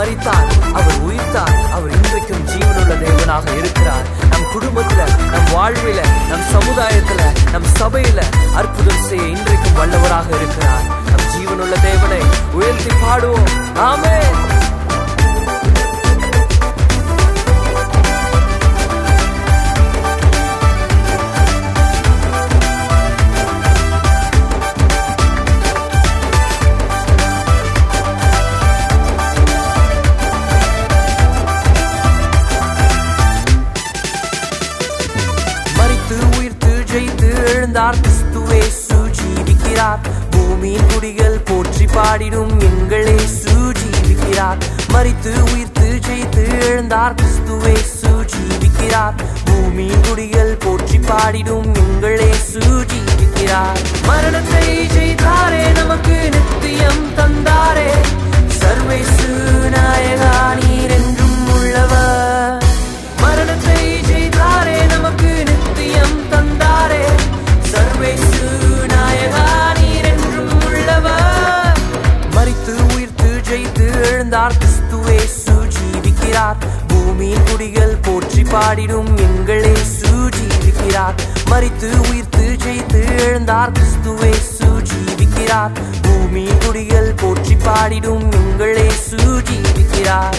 மரித்தார் அவர் உயிர்த்தார் அவர் இன்றைக்கும் ஜீவனுள்ள தேவனாக இருக்கிறார் நம் குடும்பத்துல நம் வாழ்வில நம் சமுதாயத்துல நம் சபையில அற்புதம் செய்ய இன்றைக்கும் வல்லவராக இருக்கிறார் நம் ஜீவனுள்ள தேவனை உயர்த்தி பாடுவோம் ஆமென் மறித்து உயிர்த்து ஜெயித்து எழுந்தார் கிறிஸ்துவே சுஜீவிக்கிறார் பூமியின் குடிகள் போற்றி பாடிடும் எங்களே சுஜீவிக்கிறார் மறித்து உயிர்த்து ஜெயித்து எழுந்தார் கிறிஸ்துவே சுஜீவிக்கிறார் பூமியின் குடிகள் போற்றி பாடிடும் எங்களே சுஜீவிக்கிறார் மரணத்தை ஜெயித்தாரே நமக்கு நித்தியம் தந்தாரே சர்வேசு நாயகா நீர் என்றும் உள்ளவர் மரணத்தை ஜெயித்தாரே நமக்கு நித்தியம் தந்தாரே சர்வேசு நாயகா நீர் என்றும் உள்ளவர் மறித்து உயிர்த்து ஜெயித்து எழுந்தார் கிறிஸ்துவே சுஜீவிக்கிறார் பூமியின் குடிகள் போற்றி பாடிடும் எங்களே சுஜீவிக்கிறார் மறித்து உயிர்த்து ஜெயித்து எழுந்தார் கிறிஸ்துவே சுஜீவிக்கிறார் பூமியின் குடிகள் போற்றி பாடிடும் எங்களே சுஜீவிக்கிறார்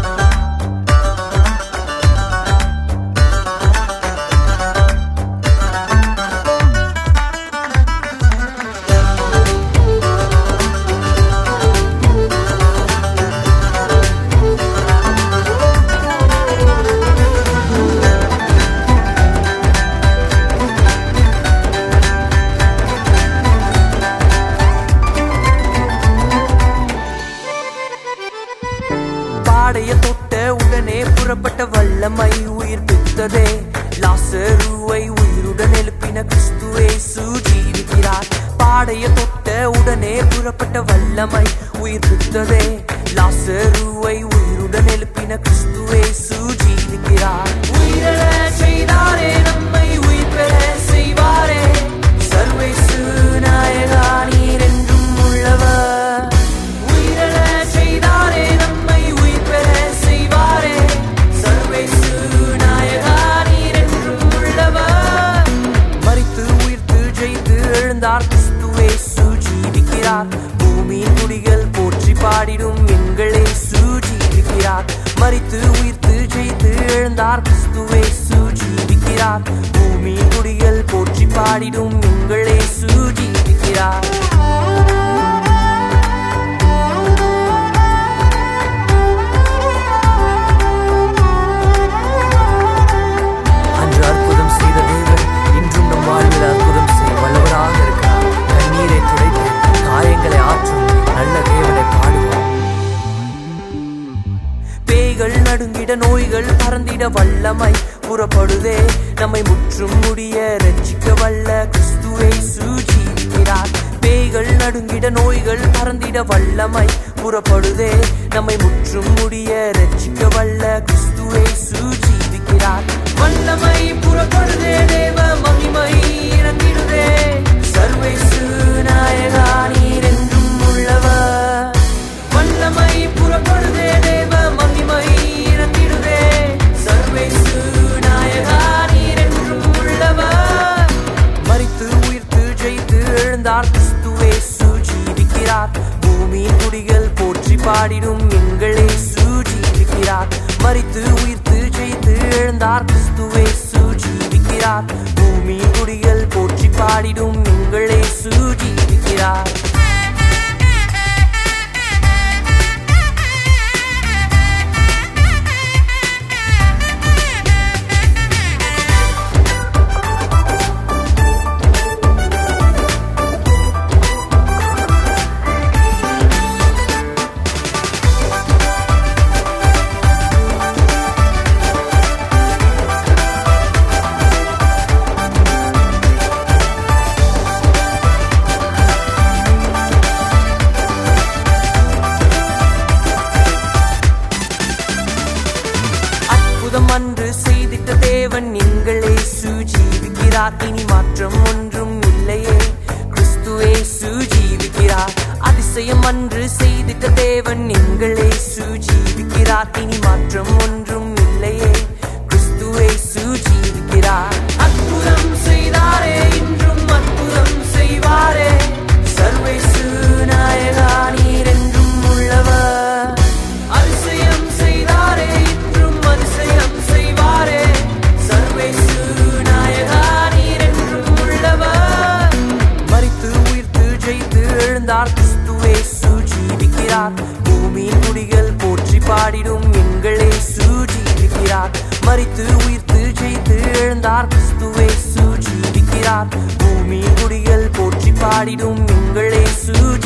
பாடைய தொட்ட உடனே புறப்பட்ட வல்லமை உயிர்ப்பித்ததே லாசருவை உயிருடன் எழுப்பின கிறிஸ்துவே சுஜீவிக்கிறார் பாடைய தொட்ட உடனே புறப்பட்ட வல்லமை உயிர்ப்பித்ததே லாசருவை உயிருடன் எழுப்பின கிறிஸ்துவே சுஜீவிக்கிறார் உயிரெழ செய்தாரே நம்மை உயிர் பெற செய்வாரே சர்வேசு நாயகா நீர் என்றும் உள்ளவர் உயிரெழ செய்தாரே நம்மை உயிர் பெற செய்வாரே சர்வேசு நாயகா நீர் என்றும் உள்ளவர் மறித்து உயிர்த்து ஜெயித்து எழுந்தார் கிறிஸ்துவே சுஜீவிக்கிறார் பூமியின் குடிகள் போற்றி பாடிடும் எங்களே சுஜீவிக்கிறார் மறித்து உயிர்த்து ஜெயித்து எழுந்தார் கிறிஸ்துவே சுஜீவிக்கிறார் பூமியின் குடிகள் போற்றி பாடிடும் எங்களே சுஜீவிக்கிறார் அன்று அற்புதம் செய்த தேவன் இன்றும் நம் வாழ்வில் அற்புதம் செய்ய வல்லவராக இருக்கிறார் கண்ணீரை துடைத்து காயங்களை ஆற்றும் நல்ல தேவனை பாடுவோம் பேய்கள் நடுங்கிட நோய்கள் பறந்திட வல்லமை புறப்படுதே நம்மை முற்றும் முடிய ரட்சிக்க வல்ல கிறிஸ்துவை சுஜீவிக்கிறார் பேய்கள் நடுங்கிட நோய்கள் பறந்திட வல்லமை புறப்படுதே நம்மை முற்றும் முடிய ரட்சிக்க வல்ல கிறிஸ்துவை சுஜீவிக்கிறார் வல்லமை புறப்படுதே தேவ மகிமை இறங்கிடுதே சர்வேசு நாயகா நீர் என்றும் உள்ளவர் வல்லமை புறப்படுதே தேவ மகிமை இறங்கிடுதே சர்வேசு நாயகா நீர் என்றும் உள்ளவர் மறித்து உயிர்த்து ஜெயித்து எழுந்தார் கிறிஸ்துவே சுஜீவிக்கிறார் பூமியின் குடிகள் போற்றி பாடிடும் எங்களே சுஜீவிக்கிறார் மறித்து உயிர்த்து ஜெயித்து எழுந்தார் கிறிஸ்துவே சுஜீவிக்கிறார் பூமியின் குடிகள் போற்றி பாடிடும் எங்களே சுஜீவிக்கிறார் அற்புதம் அன்று செய்திட்ட தேவன் எங்களே சுஜீவிக்கிறார் இனி மாற்றம் ஒன்றும் இல்லையே கிறிஸ்துவே சுஜீவிக்கிறார் அதிசயம் அன்று செய்திட்ட தேவன் எங்களே சுஜீவி இருக்கிறார் இனி மாற்றம் ஒன்றும் இல்லையே கிறிஸ்துவே சுஜீவிக்கிறார் அற்புதம் செய்தாரே இன்றும் அற்புதம் செய்வாரே சர்வேசு நாயகா நீர் என்றும் உள்ளவர் அதிசயம் செய்தாரே இன்றும் அதிசயம் செய்வாரே சர்வேசு நாயகா நீர் என்றும் உள்ளவர் மரித்து உயிர்த்து ஜெயித்து எழுந்தார் கிறிஸ்துவே சுஜீவிக்கிறார் பூமியின் குடிகள் போற்றி பாடிடும் எங்களே சுஜீவிக்கிறார் மரித்து உயிர்த்து ஜெயித்து எழுந்தார் கிறிஸ்துவே சுஜீவிக்கிறார் பூமியின் குடிகள் போற்றி பாடிடும் எங்களே சுஜீவிக்கிறார்